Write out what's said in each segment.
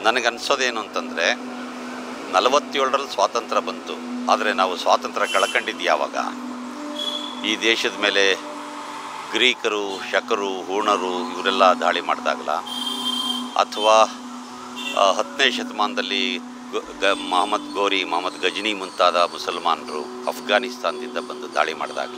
ನನಗನ್ಸೋದೇನು ಅಂತಂದರೆ ನಲವತ್ತೇಳರಲ್ಲಿ ಸ್ವಾತಂತ್ರ್ಯ ಬಂತು ಆದರೆ ನಾವು ಸ್ವಾತಂತ್ರ್ಯ ಕಳ್ಕೊಂಡಿದ್ದು ಯಾವಾಗ ಈ ದೇಶದ ಮೇಲೆ ಗ್ರೀಕರು ಶಕರು ಹೂಣರು ಇವರೆಲ್ಲ ದಾಳಿ ಮಾಡಿದಾಗಲ ಅಥವಾ ಆ, ಹತ್ತನೇ ಶತಮಾನದಲ್ಲಿ ಗ- ಗ ಮೊಹಮ್ಮದ್ ಗೋರಿ ಮೊಹಮ್ಮದ್ ಗಜ್ನಿ ಮುಂತಾದ ಮುಸಲ್ಮಾನರು ಅಫ್ಘಾನಿಸ್ತಾನದಿಂದ ಬಂದು ದಾಳಿ ಮಾಡಿದಾಗಲ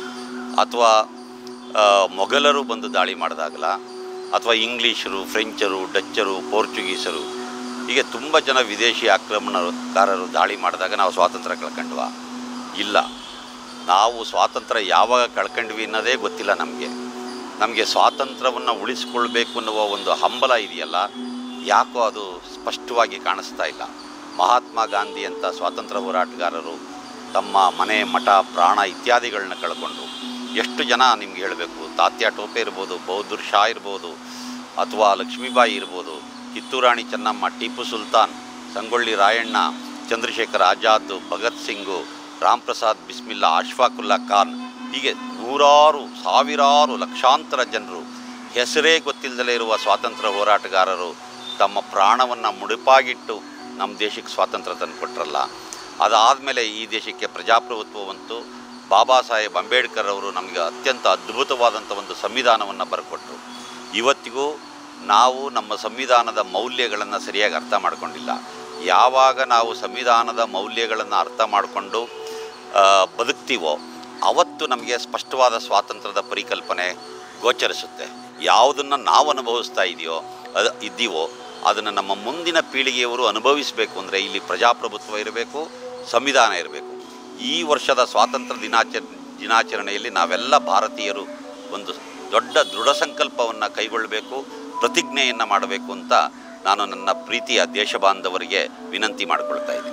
ಅಥವಾ ಆ, ಮೊಘಲರು ಬಂದು ದಾಳಿ ಮಾಡಿದಾಗಲ ಅಥವಾ ಇಂಗ್ಲೀಷರು ಫ್ರೆಂಚರು ಡಚ್ಚರು ಪೋರ್ಚುಗೀಸರು ಹೀಗೆ ತುಂಬ ಜನ ವಿದೇಶಿ ಆಕ್ರಮಣಕಾರರು ದಾಳಿ ಮಾಡಿದಾಗ ನಾವು ಸ್ವಾತಂತ್ರ್ಯ ಕಳ್ಕೊಂಡ್ವ ಇಲ್ಲ ನಾವು ಸ್ವಾತಂತ್ರ್ಯ ಯಾವಾಗ ಕಳ್ಕೊಂಡ್ವಿ ಅನ್ನೋದೇ ಗೊತ್ತಿಲ್ಲ ನಮಗೆ ನಮಗೆ ಸ್ವಾತಂತ್ರ್ಯವನ್ನು ಉಳಿಸ್ಕೊಳ್ಬೇಕು ಅನ್ನುವ ಒಂದು ಹಂಬಲ ಇದೆಯಲ್ಲ ಯಾಕೋ ಅದು ಸ್ಪಷ್ಟವಾಗಿ ಕಾಣಿಸ್ತಾ ಇಲ್ಲ ಮಹಾತ್ಮ ಗಾಂಧಿ ಅಂತ ಸ್ವಾತಂತ್ರ್ಯ ಹೋರಾಟಗಾರರು ತಮ್ಮ ಮನೆ ಮಠ ಪ್ರಾಣ ಇತ್ಯಾದಿಗಳನ್ನ ಕಳ್ಕೊಂಡ್ರು ಎಷ್ಟು ಜನ ನಿಮ್ಗೆ ಹೇಳಬೇಕು ತಾತ್ಯ ಟೋಪೆ ಇರ್ಬೋದು ಬೌದ್ಧರ್ ಶಾ ಇರ್ಬೋದು ಅಥವಾ ಲಕ್ಷ್ಮೀಬಾಯಿ ಇರ್ಬೋದು ಕಿತ್ತೂರಾಣಿ ಚೆನ್ನಮ್ಮ ಟಿಪ್ಪು ಸುಲ್ತಾನ್ ಸಂಗೊಳ್ಳಿ ರಾಯಣ್ಣ ಚಂದ್ರಶೇಖರ್ ಆಜಾದ್ ಭಗತ್ ಸಿಂಗು ರಾಮ್ ಪ್ರಸಾದ್ ಬಿಸ್ಮಿಲ್ಲಾ ಅಶ್ಫಾಕುಲ್ಲಾ ಖಾನ್ ಹೀಗೆ ನೂರಾರು ಸಾವಿರಾರು ಲಕ್ಷಾಂತರ ಜನರು ಹೆಸರೇ ಗೊತ್ತಿಲ್ಲದಲೇ ಇರುವ ಸ್ವಾತಂತ್ರ್ಯ ಹೋರಾಟಗಾರರು ತಮ್ಮ ಪ್ರಾಣವನ್ನು ಮುಡಿಪಾಗಿಟ್ಟು ನಮ್ಮ ದೇಶಕ್ಕೆ ಸ್ವಾತಂತ್ರ್ಯ ತಂದುಕೊಟ್ರಲ್ಲ ಅದಾದಮೇಲೆ ಈ ದೇಶಕ್ಕೆ ಪ್ರಜಾಪ್ರಭುತ್ವವಂತೂ ಬಾಬಾ ಸಾಹೇಬ್ ಅಂಬೇಡ್ಕರ್ ಅವರು ನಮಗೆ ಅತ್ಯಂತ ಅದ್ಭುತವಾದಂಥ ಒಂದು ಸಂವಿಧಾನವನ್ನು ಬರೆಕೊಟ್ರು ಇವತ್ತಿಗೂ ನಾವು ನಮ್ಮ ಸಂವಿಧಾನದ ಮೌಲ್ಯಗಳನ್ನು ಸರಿಯಾಗಿ ಅರ್ಥ ಮಾಡ್ಕೊಂಡಿಲ್ಲ ಯಾವಾಗ ನಾವು ಸಂವಿಧಾನದ ಮೌಲ್ಯಗಳನ್ನು ಅರ್ಥ ಮಾಡಿಕೊಂಡು ಬದುಕ್ತೀವೋ ಅವತ್ತು ನಮಗೆ ಸ್ಪಷ್ಟವಾದ ಸ್ವಾತಂತ್ರ್ಯದ ಪರಿಕಲ್ಪನೆ ಗೋಚರಿಸುತ್ತೆ ಯಾವುದನ್ನು ನಾವು ಅನುಭವಿಸ್ತಾ ಇದೆಯೋ ಅದು ಇದ್ದೀವೋ ಅದನ್ನು ನಮ್ಮ ಮುಂದಿನ ಪೀಳಿಗೆಯವರು ಅನುಭವಿಸಬೇಕು ಅಂದರೆ ಇಲ್ಲಿ ಪ್ರಜಾಪ್ರಭುತ್ವ ಇರಬೇಕು ಸಂವಿಧಾನ ಇರಬೇಕು ಈ ವರ್ಷದ ಸ್ವಾತಂತ್ರ್ಯ ದಿನಾಚರ ದಿನಾಚರಣೆಯಲ್ಲಿ ನಾವೆಲ್ಲ ಭಾರತೀಯರು ಒಂದು ದೊಡ್ಡ ದೃಢ ಸಂಕಲ್ಪವನ್ನು ಕೈಗೊಳ್ಳಬೇಕು ಪ್ರತಿಜ್ಞೆಯನ್ನು ಮಾಡಬೇಕು ಅಂತ ನಾನು ನನ್ನ ಪ್ರೀತಿಯ ದೇಶ ಬಾಂಧವರಿಗೆ ವಿನಂತಿ ಮಾಡಿಕೊಳ್ತಾ ಇದ್ದೀನಿ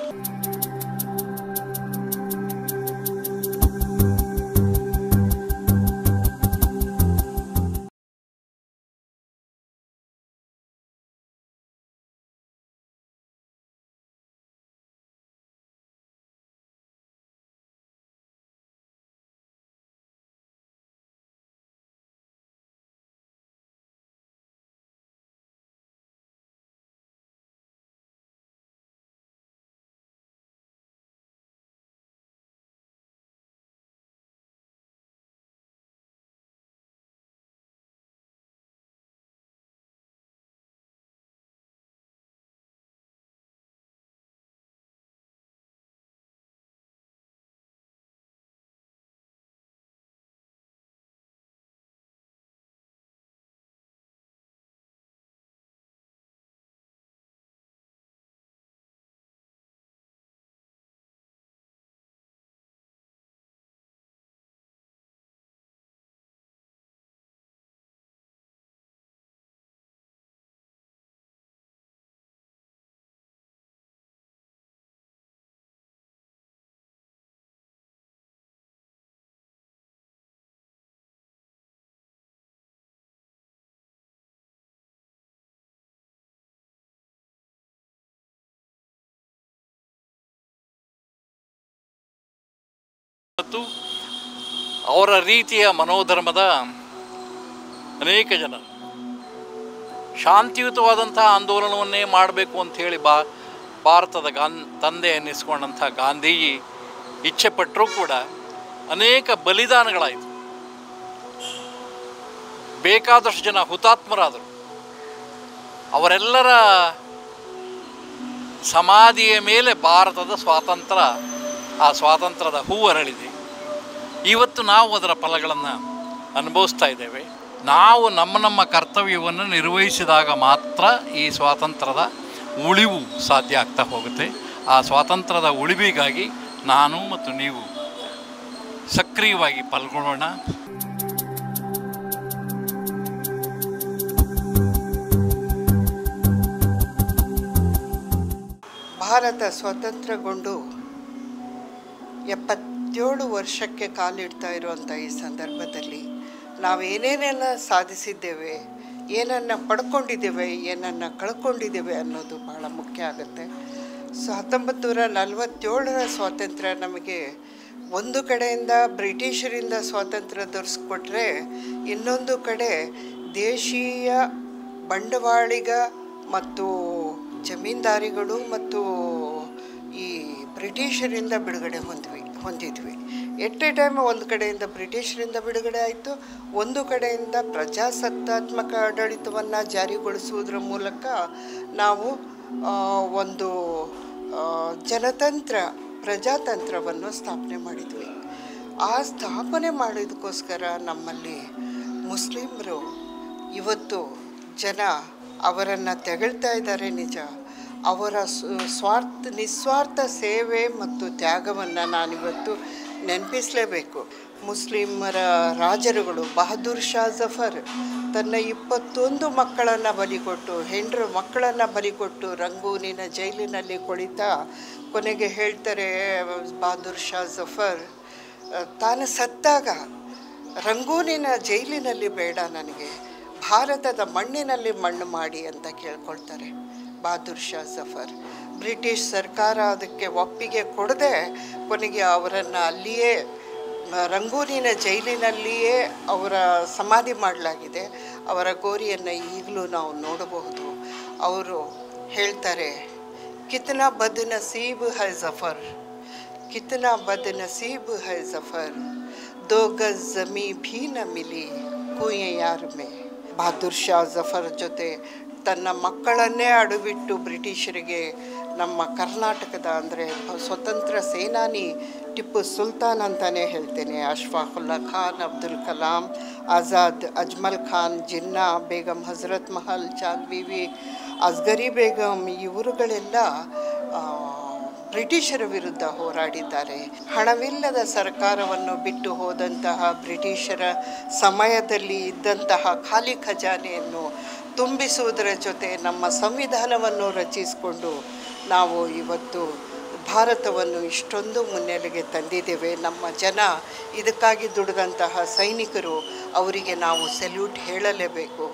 ಮತ್ತು ಅವರ ರೀತಿಯ ಮನೋಧರ್ಮದ ಅನೇಕ ಜನರು ಶಾಂತಿಯುತವಾದಂಥ ಆಂದೋಲನವನ್ನೇ ಮಾಡಬೇಕು ಅಂಥೇಳಿ ಬಾ ಭಾರತದ ಗಾನ್ ತಂದೆ ಅನ್ನಿಸ್ಕೊಂಡಂಥ ಗಾಂಧೀಜಿ ಇಚ್ಛೆ ಪಟ್ಟರೂ ಕೂಡ ಅನೇಕ ಬಲಿದಾನಗಳಾಯಿತು ಬೇಕಾದಷ್ಟು ಜನ ಹುತಾತ್ಮರಾದರು ಅವರೆಲ್ಲರ ಸಮಾಧಿಯ ಮೇಲೆ ಭಾರತದ ಸ್ವಾತಂತ್ರ್ಯ ಆ ಸ್ವಾತಂತ್ರ್ಯದ ಹೂ ಅರಳಿದೆ ಇವತ್ತು ನಾವು ಅದರ ಫಲಗಳನ್ನು ಅನುಭವಿಸ್ತಾ ಇದ್ದೇವೆ ನಾವು ನಮ್ಮ ನಮ್ಮ ಕರ್ತವ್ಯವನ್ನು ನಿರ್ವಹಿಸಿದಾಗ ಮಾತ್ರ ಈ ಸ್ವಾತಂತ್ರ್ಯದ ಉಳಿವು ಸಾಧ್ಯ ಆಗ್ತಾ ಹೋಗುತ್ತೆ ಆ ಸ್ವಾತಂತ್ರ್ಯದ ಉಳಿವಿಗಾಗಿ ನಾನು ಮತ್ತು ನೀವು ಸಕ್ರಿಯವಾಗಿ ಪಾಲ್ಗೊಳ್ಳೋಣ ಭಾರತ ಸ್ವತಂತ್ರಗೊಂಡು ಎಪ್ಪತ್ತೇಳು ವರ್ಷಕ್ಕೆ ಕಾಲಿಡ್ತಾ ಇರುವಂಥ ಈ ಸಂದರ್ಭದಲ್ಲಿ ನಾವೇನೇನೆಲ್ಲ ಸಾಧಿಸಿದ್ದೇವೆ ಏನನ್ನು ಪಡ್ಕೊಂಡಿದ್ದೇವೆ ಏನನ್ನು ಕಳ್ಕೊಂಡಿದ್ದೇವೆ ಅನ್ನೋದು ಭಾಳ ಮುಖ್ಯ ಆಗುತ್ತೆ ಸೊ ಹತ್ತೊಂಬತ್ತು ನೂರ ನಲವತ್ತೇಳರ ಸ್ವಾತಂತ್ರ್ಯ ನಮಗೆ ಒಂದು ಕಡೆಯಿಂದ ಬ್ರಿಟಿಷರಿಂದ ಸ್ವಾತಂತ್ರ್ಯ ದೊರಕಿಸ್ಕೊಟ್ರೆ ಇನ್ನೊಂದು ಕಡೆ ದೇಶೀಯ ಬಂಡವಾಳಿಗ ಮತ್ತು ಜಮೀನ್ದಾರಿಗಳು ಮತ್ತು ಈ ಬ್ರಿಟಿಷರಿಂದ ಬಿಡುಗಡೆ ಹೊಂದ್ವಿ ಹೊಂದಿದ್ವಿ ಎಟ್ ಎ ಟೈಮ್ ಒಂದು ಕಡೆಯಿಂದ ಬ್ರಿಟಿಷರಿಂದ ಬಿಡುಗಡೆ ಆಯಿತು ಒಂದು ಕಡೆಯಿಂದ ಪ್ರಜಾಸತ್ತಾತ್ಮಕ ಆಡಳಿತವನ್ನು ಜಾರಿಗೊಳಿಸುವುದರ ಮೂಲಕ ನಾವು ಆ, ಒಂದು ಆ, ಜನತಂತ್ರ ಪ್ರಜಾತಂತ್ರವನ್ನು ಸ್ಥಾಪನೆ ಮಾಡಿದ್ವಿ ಆ ಸ್ಥಾಪನೆ ಮಾಡಿದಕ್ಕೋಸ್ಕರ ನಮ್ಮಲ್ಲಿ ಮುಸ್ಲಿಮರು ಇವತ್ತು ಜನ ಅವರನ್ನು ತೆಗಳ್ತಾ ಇದ್ದಾರೆ ನಿಜ ಅವರ ಸ್ವ- ಸ್ವಾರ್ಥ ನಿಸ್ವಾರ್ಥ ಸೇವೆ ಮತ್ತು ತ್ಯಾಗವನ್ನು ನಾನಿವತ್ತು ನೆನಪಿಸಲೇಬೇಕು ಮುಸ್ಲಿಮರ ರಾಜರುಗಳು ಬಹದ್ದೂರ್ ಶಾ ಜಫರ್ ತನ್ನ ಇಪ್ಪತ್ತೊಂದು ಮಕ್ಕಳನ್ನು ಬಲಿಕೊಟ್ಟು ಹೆಂಡ್ರು ಮಕ್ಕಳನ್ನು ಬಲಿಕೊಟ್ಟು ರಂಗೂನಿನ ಜೈಲಿನಲ್ಲಿ ಕೊಳಿತಾ ಕೊನೆಗೆ ಹೇಳ್ತಾರೆ ಬಹದ್ದೂರ್ ಶಾ ಜಫರ್ ಆ, ತಾನು ಸತ್ತಾಗ ರಂಗೂನಿನ ಜೈಲಿನಲ್ಲಿ ಬೇಡ ನನಗೆ ಭಾರತದ ಮಣ್ಣಿನಲ್ಲಿ ಮಣ್ಣು ಮಾಡಿ ಅಂತ ಕೇಳ್ಕೊಳ್ತಾರೆ ಬಹದ್ದೂರ್ ಶಾ ಜಫರ್ ಬ್ರಿಟಿಷ್ ಸರ್ಕಾರ ಅದಕ್ಕೆ ಒಪ್ಪಿಗೆ ಕೊಡದೆ ಕೊನೆಗೆ ಅವರನ್ನು ಅಲ್ಲಿಯೇ ಆ, ರಂಗೂನಿನ ಜೈಲಿನಲ್ಲಿಯೇ ಅವರ ಸಮಾಧಿ ಮಾಡಲಾಗಿದೆ ಅವರ ಗೋರಿಯನ್ನು ಈಗಲೂ ನಾವು ನೋಡಬಹುದು ಅವರು ಹೇಳ್ತಾರೆ ಕಿತನಾ ಬದ್ ನಸೀಬ್ ಹೈ ಜಫರ್ कितना बदनसीब है जफ़र दो गज ज़मी भी न मिली कुएं यार में ಬಹದ್ದೂರ್ ಶಾ ಜಫರ್ ಜೊತೆ ತನ್ನ ಮಕ್ಕಳನ್ನೇ ಅಡುಬಿಟ್ಟು ಬ್ರಿಟಿಷರಿಗೆ ನಮ್ಮ ಕರ್ನಾಟಕದ ಅಂದರೆ ಸ್ವತಂತ್ರ ಸೇನಾನಿ ಟಿಪ್ಪು ಸುಲ್ತಾನ್ ಅಂತಲೇ ಹೇಳ್ತೇನೆ ಅಶ್ಫಾಕುಲ್ಲಾ ಖಾನ್ ಅಬ್ದುಲ್ ಕಲಾಂ ಆಜಾದ್ ಅಜ್ಮಲ್ ಖಾನ್ ಜಿನ್ನಾ ಬೇಗಂ ಹಜರತ್ ಮಹಲ್ ಚಾಂದ್ ಬಿವಿ ಅಸ್ಗರಿ ಬೇಗಂ ಇವರುಗಳೆಲ್ಲ ಆ, ಬ್ರಿಟಿಷರ ವಿರುದ್ಧ ಹೋರಾಡಿದ್ದಾರೆ ಹಣವಿಲ್ಲದ ಸರ್ಕಾರವನ್ನು ಬಿಟ್ಟು ಹೋದಂತಹ ಬ್ರಿಟಿಷರ ಸಮಯದಲ್ಲಿ ಇದ್ದಂತಹ ಖಾಲಿ ಖಜಾನೆಯನ್ನು ತುಂಬಿಸುವುದರ ಜೊತೆ ನಮ್ಮ ಸಂವಿಧಾನವನ್ನು ರಚಿಸಿಕೊಂಡು ನಾವು ಇವತ್ತು ಭಾರತವನ್ನು ಇಷ್ಟೊಂದು ಮುನ್ನೆಲೆಗೆ ತಂದಿದ್ದೇವೆ ನಮ್ಮ ಜನ ಇದಕ್ಕಾಗಿ ದುಡಿದಂತಹ ಸೈನಿಕರು ಅವರಿಗೆ ನಾವು ಸೆಲ್ಯೂಟ್ ಹೇಳಲೇಬೇಕು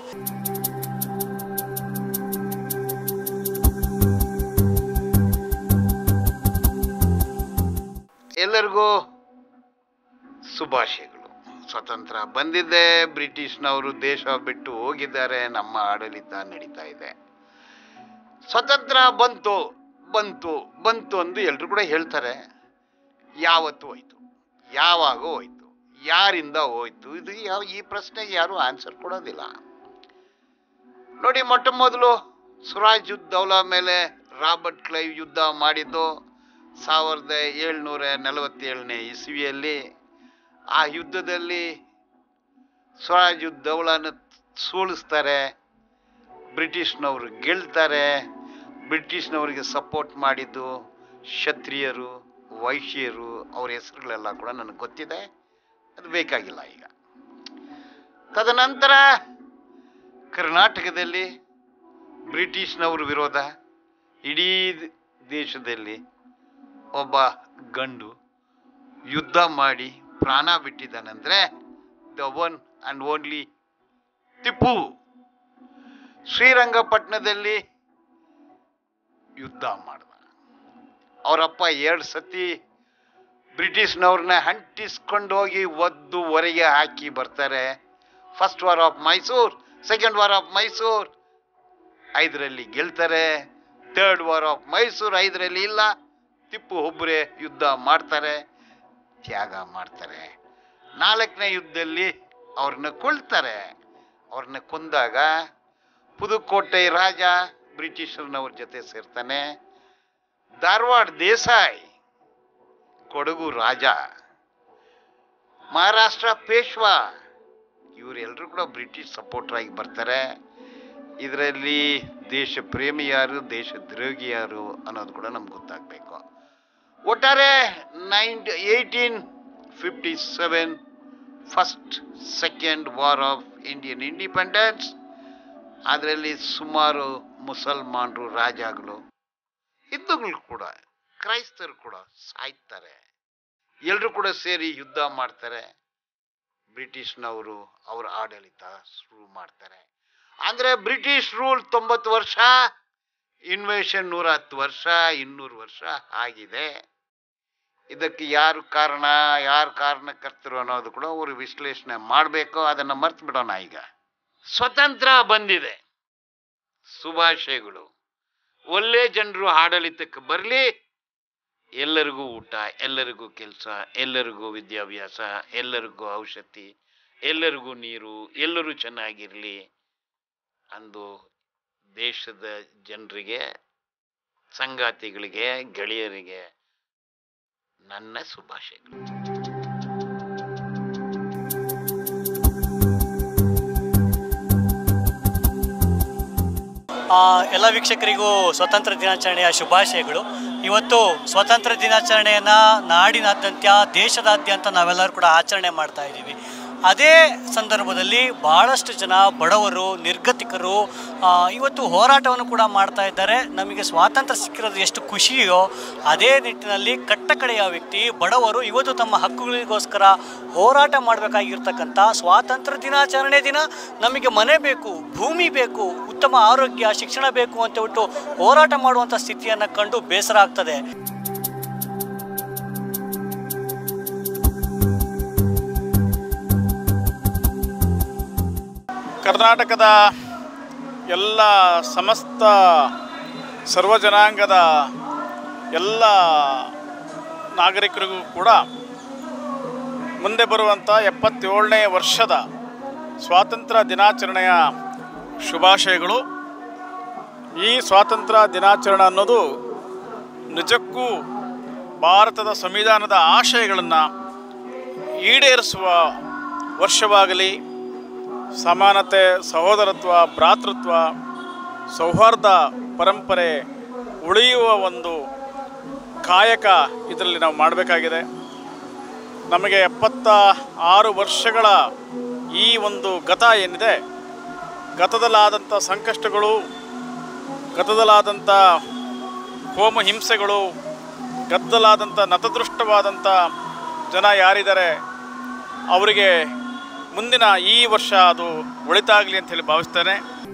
ಎಲ್ಲರಿಗೂ ಶುಭಾಶಯಗಳು ಸ್ವತಂತ್ರ ಬಂದಿದ್ದೆ ಬ್ರಿಟಿಷ್ನವರು ದೇಶ ಬಿಟ್ಟು ಹೋಗಿದ್ದಾರೆ ನಮ್ಮ ಆಡಳಿತ ನಡೀತಾ ಇದೆ ಸ್ವತಂತ್ರ ಬಂತು ಬಂತು ಬಂತು ಅಂದು ಎಲ್ಲರೂ ಕೂಡ ಹೇಳ್ತಾರೆ ಯಾವತ್ತು ಹೋಯ್ತು ಯಾವಾಗ ಹೋಯ್ತು ಯಾರಿಂದ ಹೋಯ್ತು ಇದು ಯಾವ ಈ ಪ್ರಶ್ನೆಗೆ ಯಾರು ಆನ್ಸರ್ ಕೊಡೋದಿಲ್ಲ ನೋಡಿ ಮೊಟ್ಟ ಮೊದಲು ಸುರಾಜ್ ದೌಲಾ ಮೇಲೆ ರಾಬರ್ಟ್ ಕ್ಲೈವ್ ಯುದ್ಧ ಮಾಡಿದ್ದು ಸಾವಿರದ ಏಳ್ನೂರ ನಲವತ್ತೇಳನೇ ಇಸ್ವಿಯಲ್ಲಿ ಆ ಯುದ್ಧದಲ್ಲಿ ಸ್ವರಾಜ್ ದೌಲಾನ ಸೋಲಿಸ್ತಾರೆ ಬ್ರಿಟಿಷ್ನವರು ಗೆಲ್ತಾರೆ ಬ್ರಿಟಿಷ್ನವರಿಗೆ ಸಪೋರ್ಟ್ ಮಾಡಿದ್ದು ಕ್ಷತ್ರಿಯರು ವೈಶ್ಯರು ಅವ್ರ ಹೆಸರುಗಳೆಲ್ಲ ಕೂಡ ನನಗೆ ಗೊತ್ತಿದೆ ಅದು ಬೇಕಾಗಿಲ್ಲ ಈಗ ತದನಂತರ ಕರ್ನಾಟಕದಲ್ಲಿ ಬ್ರಿಟಿಷ್ನವ್ರ ವಿರೋಧ ಇಡೀ ದೇಶದಲ್ಲಿ ಒಬ್ಬ ಗಂಡು ಯುದ್ಧ ಮಾಡಿ ಪ್ರಾಣ ಬಿಟ್ಟಿದ್ದಾನಂದ್ರೆ the one and only Tipu ಶ್ರೀರಂಗಪಟ್ಟಣದಲ್ಲಿ ಯುದ್ಧ ಮಾಡ್ದ ಅವರಪ್ಪ ಎರಡು ಸತಿ ಬ್ರಿಟಿಷ್ನವ್ರನ್ನ ಅಂಟಿಸ್ಕೊಂಡು ಹೋಗಿ ಒದ್ದು ಹೊರಗೆ ಹಾಕಿ ಬರ್ತಾರೆ first war of Mysore second war of Mysore ಐದರಲ್ಲಿ ಗೆಲ್ತಾರೆ ಥರ್ಡ್ ವಾರ್ ಆಫ್ ಮೈಸೂರು ಐದರಲ್ಲಿ ಇಲ್ಲ ಟಿಪ್ಪು ಒಬ್ಬರೇ ಯುದ್ಧ ಮಾಡ್ತಾರೆ ತ್ಯಾಗ ಮಾಡ್ತಾರೆ ನಾಲ್ಕನೇ ಯುದ್ಧದಲ್ಲಿ ಅವ್ರನ್ನ ಕೊಳ್ತಾರೆ ಅವ್ರನ್ನ ಕೊಂದಾಗ ಪುದುಕೋಟೆ ರಾಜ ಬ್ರಿಟಿಷರ್ನವ್ರ ಜೊತೆ ಸೇರ್ತಾನೆ ಧಾರವಾಡ ದೇಸಾಯಿ ಕೊಡಗು ರಾಜ ಮಹಾರಾಷ್ಟ್ರ ಪೇಶ್ವಾ ಇವರೆಲ್ಲರೂ ಕೂಡ ಬ್ರಿಟಿಷ್ ಸಪೋರ್ಟರ್ ಆಗಿ ಬರ್ತಾರೆ ಇದರಲ್ಲಿ ದೇಶ ಪ್ರೇಮಿ ಯಾರು ದೇಶ ದ್ರೋಹಿ ಯಾರು ಅನ್ನೋದು ಕೂಡ ನಮ್ಗೆ ಗೊತ್ತಾಗಬೇಕು ಒಟ್ಟಾರೆ nine eighteen fifty seven first second war of Indian independence ಅದರಲ್ಲಿ ಸುಮಾರು ಮುಸಲ್ಮಾನರು ರಾಜಗಳು ಹಿಂದೂಗಳು ಕೂಡ ಕ್ರೈಸ್ತರು ಕೂಡ ಸಾಯ್ತಾರೆ ಎಲ್ಲರೂ ಕೂಡ ಸೇರಿ ಯುದ್ಧ ಮಾಡ್ತಾರೆ ಬ್ರಿಟಿಷ್ನವರು ಅವರ ಆಡಳಿತ ಶುರು ಮಾಡ್ತಾರೆ ಅಂದ್ರೆ ಬ್ರಿಟಿಷ್ ರೂಲ್ ತೊಂಬತ್ತು ವರ್ಷ ಇನ್ವೇಷನ್ ನೂರ ಹತ್ತು ವರ್ಷ ಇನ್ನೂರು ವರ್ಷ ಆಗಿದೆ ಇದಕ್ಕೆ ಯಾರು ಕಾರಣ ಯಾರು ಕಾರಣಕರ್ತರು ಅನ್ನೋದು ಕೂಡ ಅವರು ವಿಶ್ಲೇಷಣೆ ಮಾಡಬೇಕು ಅದನ್ನು ಮರ್ತು ಬಿಡೋಣ ಈಗ ಸ್ವತಂತ್ರ ಬಂದಿದೆ ಶುಭಾಶಯಗಳು ಒಳ್ಳೆ ಜನರು ಆಡಳಿತಕ್ಕೆ ಬರಲಿ ಎಲ್ಲರಿಗೂ ಊಟ ಎಲ್ಲರಿಗೂ ಕೆಲಸ ಎಲ್ಲರಿಗೂ ವಿದ್ಯಾಭ್ಯಾಸ ಎಲ್ಲರಿಗೂ ಔಷಧಿ ಎಲ್ಲರಿಗೂ ನೀರು ಎಲ್ಲರೂ ಚೆನ್ನಾಗಿರಲಿ ಅಂದು ದೇಶದ ಜನರಿಗೆ ಸಂಗಾತಿಗಳಿಗೆ ಗೆಳೆಯರಿಗೆ ನನ್ನ ಶುಭಾಶಯಗಳು ಆ, ಎಲ್ಲ ವೀಕ್ಷಕರಿಗೂ ಸ್ವತಂತ್ರ ದಿನಾಚರಣೆಯ ಶುಭಾಶಯಗಳು ಇವತ್ತು ಸ್ವತಂತ್ರ ದಿನಾಚರಣೆಯನ್ನು ನಾಡಿನಾದ್ಯಂತ ದೇಶದಾದ್ಯಂತ ನಾವೆಲ್ಲರೂ ಕೂಡ ಆಚರಣೆ ಮಾಡ್ತಾ ಇದ್ದೀವಿ ಅದೇ ಸಂದರ್ಭದಲ್ಲಿ ಭಾಳಷ್ಟು ಜನ ಬಡವರು ನಿರ್ಗತಿಕರು ಆ, ಇವತ್ತು ಹೋರಾಟವನ್ನು ಕೂಡ ಮಾಡ್ತಾ ಇದ್ದಾರೆ ನಮಗೆ ಸ್ವಾತಂತ್ರ್ಯ ಸಿಕ್ಕಿರೋದು ಎಷ್ಟು ಖುಷಿಯೋ ಅದೇ ನಿಟ್ಟಿನಲ್ಲಿ ಕಟ್ಟಕಡೆಯ ವ್ಯಕ್ತಿ ಬಡವರು ಇವತ್ತು ತಮ್ಮ ಹಕ್ಕುಗಳಿಗೋಸ್ಕರ ಹೋರಾಟ ಮಾಡಬೇಕಾಗಿರ್ತಕ್ಕಂಥ ಸ್ವಾತಂತ್ರ್ಯ ದಿನಾಚರಣೆ ದಿನ ನಮಗೆ ಮನೆ ಬೇಕು ಭೂಮಿ ಬೇಕು ಉತ್ತಮ ಆರೋಗ್ಯ ಶಿಕ್ಷಣ ಬೇಕು ಅಂತ ಬಿಟ್ಟು ಹೋರಾಟ ಮಾಡುವಂಥ ಸ್ಥಿತಿಯನ್ನು ಕಂಡು ಬೇಸರ ಆಗ್ತದೆ ಕರ್ನಾಟಕದ ಎಲ್ಲ ಸಮಸ್ತ ಸರ್ವ ಜನಾಂಗದ ಎಲ್ಲ ನಾಗರಿಕರಿಗೂ ಕೂಡ ಮುಂದೆ ಬರುವಂಥ ಎಪ್ಪತ್ತೇಳನೇ ವರ್ಷದ ಸ್ವಾತಂತ್ರ್ಯ ದಿನಾಚರಣೆಯ ಶುಭಾಶಯಗಳು ಈ ಸ್ವಾತಂತ್ರ್ಯ ದಿನಾಚರಣೆ ಅನ್ನೋದು ನಿಜಕ್ಕೂ ಭಾರತದ ಸಂವಿಧಾನದ ಆಶಯಗಳನ್ನು ಈಡೇರಿಸುವ ವರ್ಷವಾಗಲಿ ಸಮಾನತೆ ಸಹೋದರತ್ವ ಭ್ರಾತೃತ್ವ ಸೌಹಾರ್ದ ಪರಂಪರೆ ಉಳಿಯುವ ಒಂದು ಕಾಯಕ ಇದರಲ್ಲಿ ನಾವು ಮಾಡಬೇಕಾಗಿದೆ ನಮಗೆ ಎಪ್ಪತ್ತ ಆರು ವರ್ಷಗಳ ಈ ಒಂದು ಗತ ಏನಿದೆ ಗತದಲ್ಲಾದಂಥ ಸಂಕಷ್ಟಗಳು ಗತದಲ್ಲಾದಂಥ ಹೋಮ ಹಿಂಸೆಗಳು ಗದ್ದಲಾದಂಥ ನತದೃಷ್ಟವಾದಂಥ ಜನ ಯಾರಿದ್ದಾರೆ ಅವರಿಗೆ ಮುಂದಿನ ಈ ವರ್ಷ ಅದು ಒಳಿತಾಗಲಿ ಅಂತ ಹೇಳಿ ಭಾವಿಸ್ತೇನೆ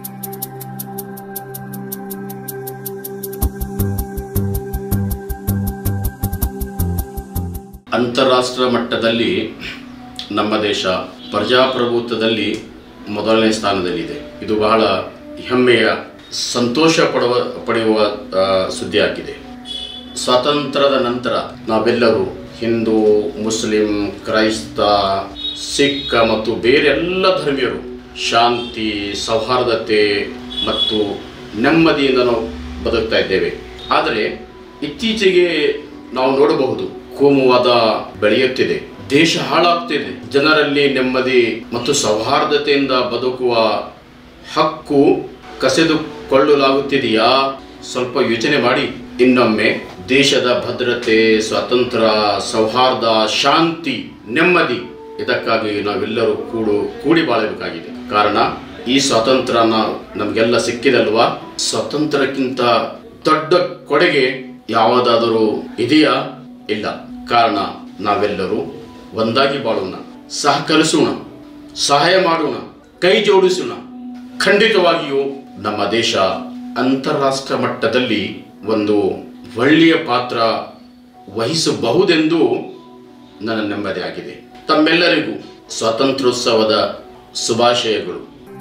ಅಂತಾರಾಷ್ಟ್ರ ಮಟ್ಟದಲ್ಲಿ ನಮ್ಮ ದೇಶ ಪ್ರಜಾಪ್ರಭುತ್ವದಲ್ಲಿ ಮೊದಲನೇ ಸ್ಥಾನದಲ್ಲಿದೆ ಇದು ಬಹಳ ಹೆಮ್ಮೆಯ ಸಂತೋಷ ಪಡುವ ಪಡೆಯುವ ಆ, ಸುದ್ದಿಯಾಗಿದೆ ಸ್ವಾತಂತ್ರ್ಯದ ನಂತರ ನಾವೆಲ್ಲರೂ ಹಿಂದೂ ಮುಸ್ಲಿಂ ಕ್ರೈಸ್ತ ಸಿಖ್ ಮತ್ತು ಬೇರೆ ಎಲ್ಲ ಧರ್ಮೀಯರು ಶಾಂತಿ ಸೌಹಾರ್ದತೆ ಮತ್ತು ನೆಮ್ಮದಿಯಿಂದ ನಾವು ಬದುಕ್ತಾ ಇದ್ದೇವೆ ಆದರೆ ಇತ್ತೀಚೆಗೆ ನಾವು ನೋಡಬಹುದು ಕೋಮುವಾದ ಬೆಳೆಯುತ್ತಿದೆ ದೇಶ ಹಾಳಾಗ್ತಿದೆ ಜನರಲ್ಲಿ ನೆಮ್ಮದಿ ಮತ್ತು ಸೌಹಾರ್ದತೆಯಿಂದ ಬದುಕುವ ಹಕ್ಕು ಕಸೆದುಕೊಳ್ಳಲಾಗುತ್ತಿದೆಯಾ ಸ್ವಲ್ಪ ಯೋಚನೆ ಮಾಡಿ ಇನ್ನೊಮ್ಮೆ ದೇಶದ ಭದ್ರತೆ ಸ್ವಾತಂತ್ರ್ಯ ಸೌಹಾರ್ದ ಶಾಂತಿ ನೆಮ್ಮದಿ ಇದಕ್ಕಾಗಿ ನಾವೆಲ್ಲರೂ ಕೂಡು ಕೂಡಿ ಬಾಳಬೇಕಾಗಿದೆ ಕಾರಣ ಈ ಸ್ವಾತಂತ್ರ್ಯ ನಮಗೆಲ್ಲ ಸಿಕ್ಕಿದಲ್ವಾ ಸ್ವಾತಂತ್ರ್ಯಕ್ಕಿಂತ ದೊಡ್ಡ ಕೊಡುಗೆ ಯಾವುದಾದರೂ ಇದೆಯಾ ಇಲ್ಲ ಕಾರಣ ನಾವೆಲ್ಲರೂ ಒಂದಾಗಿ ಬಾಳೋಣ ಸಹಕರಿಸೋಣ ಸಹಾಯ ಮಾಡೋಣ ಕೈ ಜೋಡಿಸೋಣ ಖಂಡಿತವಾಗಿಯೂ ನಮ್ಮ ದೇಶ ಅಂತಾರಾಷ್ಟ್ರ ಮಟ್ಟದಲ್ಲಿ ಒಂದು ಒಳ್ಳೆಯ ಪಾತ್ರ ವಹಿಸಬಹುದೆಂದು ನನ್ನ ನೆಮ್ಮದಿಯಾಗಿದೆ ತಮ್ಮೆಲ್ಲರಿಗೂ ಸ್ವಾತಂತ್ರ್ಯೋತ್ಸವದ ಶುಭಾಶಯಗಳು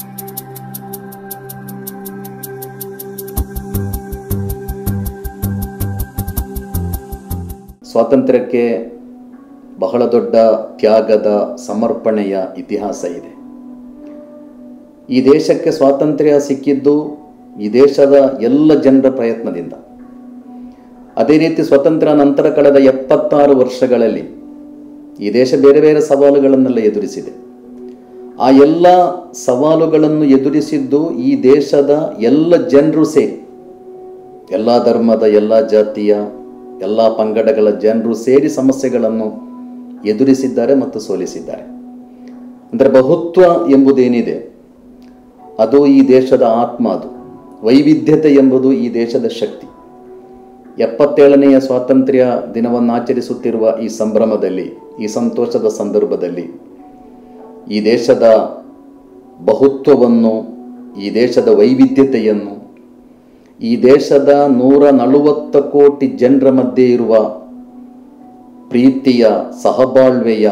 ಸ್ವಾತಂತ್ರ್ಯಕ್ಕೆ ಬಹಳ ದೊಡ್ಡ ತ್ಯಾಗದ ಸಮರ್ಪಣೆಯ ಇತಿಹಾಸ ಇದೆ ಈ ದೇಶಕ್ಕೆ ಸ್ವಾತಂತ್ರ್ಯ ಸಿಕ್ಕಿದ್ದು ಈ ದೇಶದ ಎಲ್ಲ ಜನರ ಪ್ರಯತ್ನದಿಂದ ಅದೇ ರೀತಿ ಸ್ವತಂತ್ರ ನಂತರ ಕಳೆದ ಎಪ್ಪತ್ತಾರು ವರ್ಷಗಳಲ್ಲಿ ಈ ದೇಶ ಬೇರೆ ಬೇರೆ ಸವಾಲುಗಳನ್ನೆಲ್ಲ ಎದುರಿಸಿದೆ ಆ ಎಲ್ಲ ಸವಾಲುಗಳನ್ನು ಎದುರಿಸಿದ್ದು ಈ ದೇಶದ ಎಲ್ಲ ಜನರು ಸೇರಿ ಎಲ್ಲ ಧರ್ಮದ ಎಲ್ಲ ಜಾತಿಯ ಎಲ್ಲ ಪಂಗಡಗಳ ಜನರು ಸೇರಿ ಸಮಸ್ಯೆಗಳನ್ನು ಎದುರಿಸಿದ್ದಾರೆ ಮತ್ತು ಸೋಲಿಸಿದ್ದಾರೆ ಅಂದರೆ ಬಹುತ್ವ ಎಂಬುದೇನಿದೆ ಅದು ಈ ದೇಶದ ಆತ್ಮ ಅದು ವೈವಿಧ್ಯತೆ ಎಂಬುದು ಈ ದೇಶದ ಶಕ್ತಿ ಎಪ್ಪತ್ತೇಳನೆಯ ಸ್ವಾತಂತ್ರ್ಯ ದಿನವನ್ನು ಆಚರಿಸುತ್ತಿರುವ ಈ ಸಂಭ್ರಮದಲ್ಲಿ ಈ ಸಂತೋಷದ ಸಂದರ್ಭದಲ್ಲಿ ಈ ದೇಶದ ಬಹುತ್ವವನ್ನು ಈ ದೇಶದ ವೈವಿಧ್ಯತೆಯನ್ನು ಈ ದೇಶದ ನೂರ ನಲವತ್ತು ಕೋಟಿ ಜನರ ಮಧ್ಯೆ ಇರುವ ಪ್ರೀತಿಯ ಸಹಬಾಳ್ವೆಯ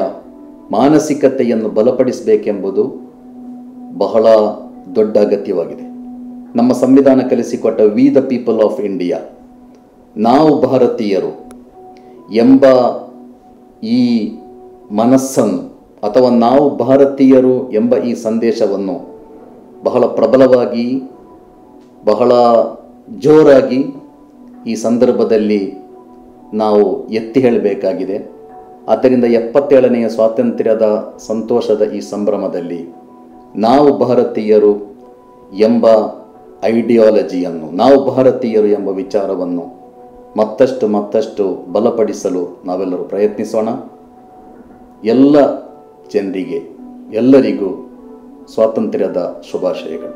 ಮಾನಸಿಕತೆಯನ್ನು ಬಲಪಡಿಸಬೇಕೆಂಬುದು ಬಹಳ ದೊಡ್ಡ ಅಗತ್ಯವಾಗಿದೆ ನಮ್ಮ ಸಂವಿಧಾನ ಕಲಿಸಿಕೊಟ್ಟ we the people of India ನಾವು ಭಾರತೀಯರು ಎಂಬ ಈ ಮನಸ್ಸನ್ನು ಅಥವಾ ನಾವು ಭಾರತೀಯರು ಎಂಬ ಈ ಸಂದೇಶವನ್ನು ಬಹಳ ಪ್ರಬಲವಾಗಿ ಬಹಳ ಜೋರಾಗಿ ಈ ಸಂದರ್ಭದಲ್ಲಿ ನಾವು ಎತ್ತಿ ಹೇಳಬೇಕಾಗಿದೆ ಆದ್ದರಿಂದ ಎಪ್ಪತ್ತೇಳನೆಯ ಸ್ವಾತಂತ್ರ್ಯದ ಸಂತೋಷದ ಈ ಸಂಭ್ರಮದಲ್ಲಿ ನಾವು ಭಾರತೀಯರು ಎಂಬ ಐಡಿಯಾಲಜಿಯನ್ನು ನಾವು ಭಾರತೀಯರು ಎಂಬ ವಿಚಾರವನ್ನು ಮತ್ತಷ್ಟು ಮತ್ತಷ್ಟು ಬಲಪಡಿಸಲು ನಾವೆಲ್ಲರೂ ಪ್ರಯತ್ನಿಸೋಣ ಎಲ್ಲ ಜನರಿಗೆ ಎಲ್ಲರಿಗೂ ಸ್ವಾತಂತ್ರ್ಯದ ಶುಭಾಶಯಗಳು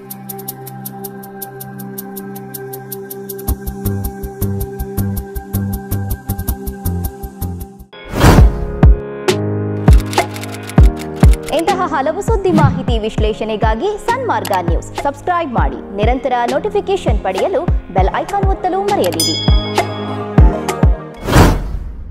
ಇಂತಹ ಹಲವು ಸುದ್ದಿ ಮಾಹಿತಿ ವಿಶ್ಲೇಷಣೆಗಾಗಿ ಸನ್ಮಾರ್ಗ ನ್ಯೂಸ್ ಸಬ್ಸ್ಕ್ರೈಬ್ ಮಾಡಿ ನಿರಂತರ ನೋಟಿಫಿಕೇಶನ್ ಪಡೆಯಲು ಬೆಲ್ ಐಕಾನ್ ಒತ್ತಲು ಮರೆಯದಿರಿ